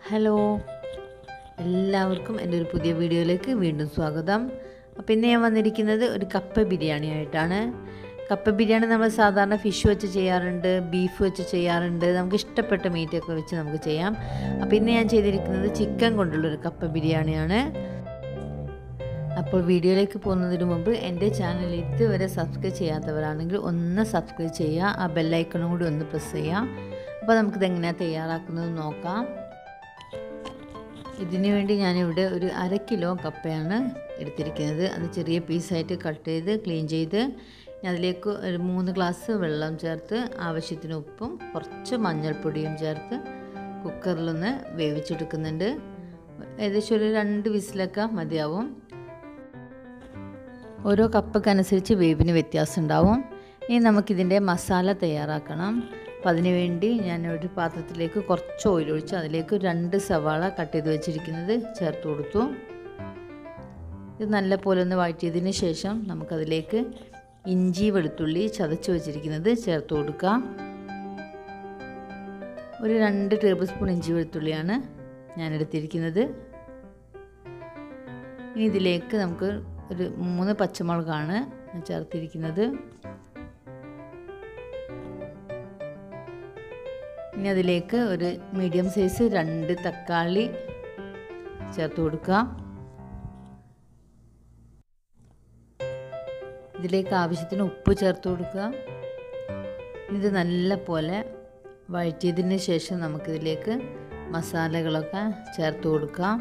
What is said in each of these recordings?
hello എല്ലാവർക്കും എൻ്റെ ഒരു പുതിയ വീഡിയോയിലേക്ക് വീണ്ടും സ്വാഗതം അപ്പോൾ ഇന്ന് ഞാൻ വന്നിരിക്കുന്നത് ഒരു കപ്പ ബിരിയാണി ആയിട്ടാണ് കപ്പ ബിരിയാണി നമ്മൾ സാധാരണ ഫിഷ് വെച്ച് ചെയ്യാറുണ്ട് ബീഫ് വെച്ച് ചെയ്യാറുണ്ട് നമുക്ക് ഇഷ്ടപ്പെട്ട മീറ്റൊക്കെ വെച്ച് നമുക്ക് ചെയ്യാം അപ്പോൾ ഇന്ന് ഞാൻ ചെയ്തിരിക്കുന്നത് ചിക്കൻ കൊണ്ടുള്ളൊരു കപ്പ ബിരിയാണിയാണ് അപ്പോൾ വീഡിയോയിലേക്ക് പോകുന്നതിന് മുമ്പ് എൻ്റെ ചാനൽ ഇതുവരെ സബ്സ്ക്രൈബ് ചെയ്യാത്തവരാണെങ്കിൽ ഒന്ന് സബ്സ്ക്രൈബ് ചെയ്യുക ആ ബെല്ലൈക്കണും കൂടി ഒന്ന് പ്രസ് ചെയ്യുക അപ്പോൾ നമുക്കിത് എങ്ങനെയാണ് തയ്യാറാക്കുന്നത് നോക്കാം ഇതിനു വേണ്ടി ഞാനിവിടെ ഒരു അര കിലോ കപ്പയാണ് എടുത്തിരിക്കുന്നത് അത് ചെറിയ പീസായിട്ട് കട്ട് ചെയ്ത് ക്ലീൻ ചെയ്ത് അതിലേക്ക് ഒരു മൂന്ന് ഗ്ലാസ് വെള്ളം ചേർത്ത് ആവശ്യത്തിന് ഉപ്പും കുറച്ച് മഞ്ഞൾപ്പൊടിയും ചേർത്ത് കുക്കറിലൊന്ന് വേവിച്ചെടുക്കുന്നുണ്ട് ഏകദേശം ഒരു രണ്ട് വിസിലൊക്കെ മതിയാവും ഓരോ കപ്പക്കനുസരിച്ച് വേവിന് വ്യത്യാസം ഉണ്ടാവും ഇനി നമുക്കിതിൻ്റെ മസാല തയ്യാറാക്കണം അപ്പോൾ അതിന് വേണ്ടി ഞാൻ ഒരു പാത്രത്തിലേക്ക് കുറച്ച് ഓയിൽ ഒഴിച്ച് അതിലേക്ക് രണ്ട് സവാള കട്ട് ചെയ്ത് വെച്ചിരിക്കുന്നത് ചേർത്ത് കൊടുത്തു ഇത് നല്ല പോലെ ഒന്ന് വഴറ്റിയതിന് ശേഷം നമുക്കതിലേക്ക് ഇഞ്ചി വെളുത്തുള്ളി ചതച്ച് വെച്ചിരിക്കുന്നത് ചേർത്ത് കൊടുക്കാം ഒരു രണ്ട് ടേബിൾ സ്പൂൺ ഇഞ്ചി വെളുത്തുള്ളിയാണ് ഞാൻ എടുത്തിരിക്കുന്നത് ഇനി ഇതിലേക്ക് നമുക്ക് ഒരു മൂന്ന് പച്ചമുളകാണ് ഞാൻ ചേർത്തിരിക്കുന്നത് ഇനി അതിലേക്ക് ഒരു മീഡിയം സൈസ് രണ്ട് തക്കാളി ചേർത്ത് കൊടുക്കുക ഇതിലേക്ക് ആവശ്യത്തിന് ഉപ്പ് ചേർത്ത് കൊടുക്കുക ഇത് നല്ല പോലെ വഴറ്റിയതിന് ശേഷം നമുക്കിതിലേക്ക് മസാലകളൊക്കെ ചേർത്ത് കൊടുക്കാം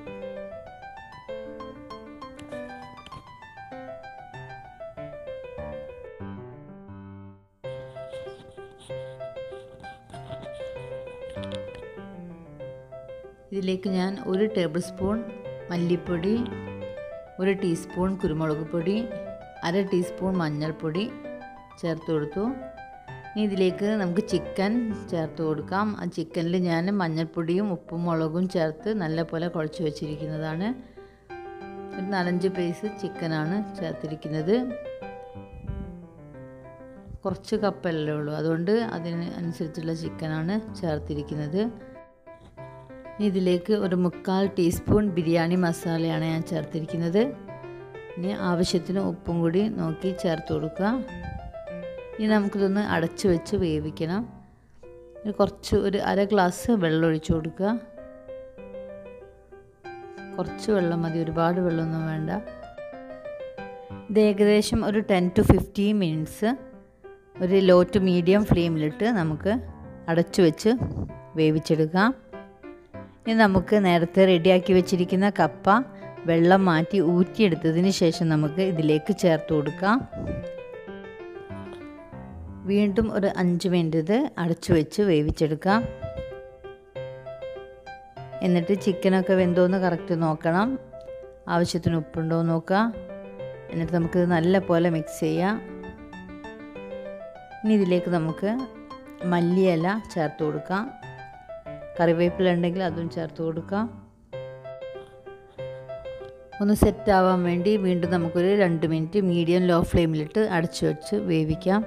ഇതിലേക്ക് ഞാൻ ഒരു ടേബിൾ സ്പൂൺ മല്ലിപ്പൊടി ഒരു ടീസ്പൂൺ കുരുമുളക് പൊടി അര ടീസ്പൂൺ മഞ്ഞൾപ്പൊടി ചേർത്ത് കൊടുത്തു ഇനി ഇതിലേക്ക് നമുക്ക് ചിക്കൻ ചേർത്ത് കൊടുക്കാം ആ ചിക്കനിൽ ഞാൻ മഞ്ഞൾപ്പൊടിയും ഉപ്പും മുളകും ചേർത്ത് നല്ലപോലെ കുഴച്ച് വെച്ചിരിക്കുന്നതാണ് ഒരു നാലഞ്ച് പീസ് ചിക്കനാണ് ചേർത്തിരിക്കുന്നത് കുറച്ച് കപ്പല്ലേ ഉള്ളൂ അതുകൊണ്ട് അതിന് അനുസരിച്ചുള്ള ചിക്കനാണ് ചേർത്തിരിക്കുന്നത് ഇതിലേക്ക് ഒരു മുക്കാൽ ടീസ്പൂൺ ബിരിയാണി മസാലയാണ് ഞാൻ ചേർത്തിരിക്കുന്നത് ഇനി ആവശ്യത്തിന് ഉപ്പും കൂടി നോക്കി ചേർത്ത് കൊടുക്കുക ഇനി നമുക്കിതൊന്ന് അടച്ചു വെച്ച് വേവിക്കണം കുറച്ച് ഒരു അര ഗ്ലാസ് വെള്ളം ഒഴിച്ചു കൊടുക്കുക കുറച്ച് വെള്ളം മതി ഒരുപാട് വെള്ളമൊന്നും വേണ്ട ഇത് ഏകദേശം ഒരു ടെൻ ടു ഫിഫ്റ്റീൻ മിനിറ്റ്സ് ഒരു ലോ ടു മീഡിയം ഫ്ലെയിമിലിട്ട് നമുക്ക് അടച്ചു വെച്ച് വേവിച്ചെടുക്കാം ഇനി നമുക്ക് നേരത്തെ റെഡിയാക്കി വെച്ചിരിക്കുന്ന കപ്പ വെള്ളം മാറ്റി ഊറ്റിയെടുത്തതിന് ശേഷം നമുക്ക് ഇതിലേക്ക് ചേർത്ത് കൊടുക്കാം വീണ്ടും ഒരു അഞ്ച് മിനിറ്റ് ഇത് അടച്ചു വെച്ച് വേവിച്ചെടുക്കാം എന്നിട്ട് ചിക്കനൊക്കെ വെന്തോന്ന് കറക്റ്റ് നോക്കണം ആവശ്യത്തിന് ഉപ്പുണ്ടോ നോക്കുക എന്നിട്ട് നമുക്ക് നല്ല പോലെ മിക്സ് ചെയ്യാം ഇനി ഇതിലേക്ക് നമുക്ക് മല്ലിയില ചേർത്ത് കൊടുക്കാം കറിവേപ്പില ഉണ്ടെങ്കിൽ അതും ചേർത്ത് കൊടുക്കാം ഒന്ന് സെറ്റ് ആവാൻ വേണ്ടി വീണ്ടും നമുക്കൊരു രണ്ട് മിനിറ്റ് മീഡിയം ലോ ഫ്ലെയിമിലിട്ട് അടച്ചു വെച്ച് വേവിക്കാം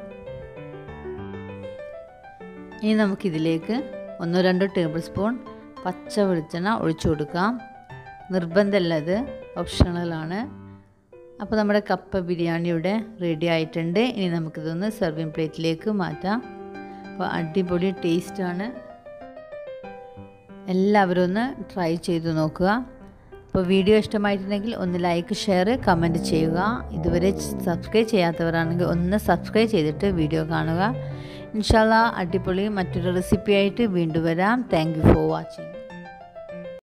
ഇനി നമുക്കിതിലേക്ക് ഒന്നോ രണ്ടോ ടേബിൾ സ്പൂൺ പച്ച വെളിച്ചെണ്ണ ഒഴിച്ചു കൊടുക്കാം നിർബന്ധമല്ല ഇത് ഓപ്ഷണലാണ് അപ്പോൾ നമ്മുടെ കപ്പ ബിരിയാണി ഇവിടെ റെഡി ആയിട്ടുണ്ട് ഇനി നമുക്കിതൊന്ന് സെർവിങ് പ്ലേറ്റിലേക്ക് മാറ്റാം അപ്പോൾ അടിപൊളി ടേസ്റ്റാണ് എല്ലാവരും ഒന്ന് ട്രൈ ചെയ്ത് നോക്കുക അപ്പോൾ വീഡിയോ ഇഷ്ടമായിട്ടുണ്ടെങ്കിൽ ഒന്ന് ലൈക്ക് ഷെയർ കമൻറ്റ് ചെയ്യുക ഇതുവരെ സബ്സ്ക്രൈബ് ചെയ്യാത്തവരാണെങ്കിൽ ഒന്ന് സബ്സ്ക്രൈബ് ചെയ്തിട്ട് വീഡിയോ കാണുക ഇൻഷാല്ല അടിപൊളി മറ്റൊരു റെസിപ്പി ആയിട്ട് വീണ്ടും വരാം താങ്ക് യു ഫോർ വാച്ചിങ്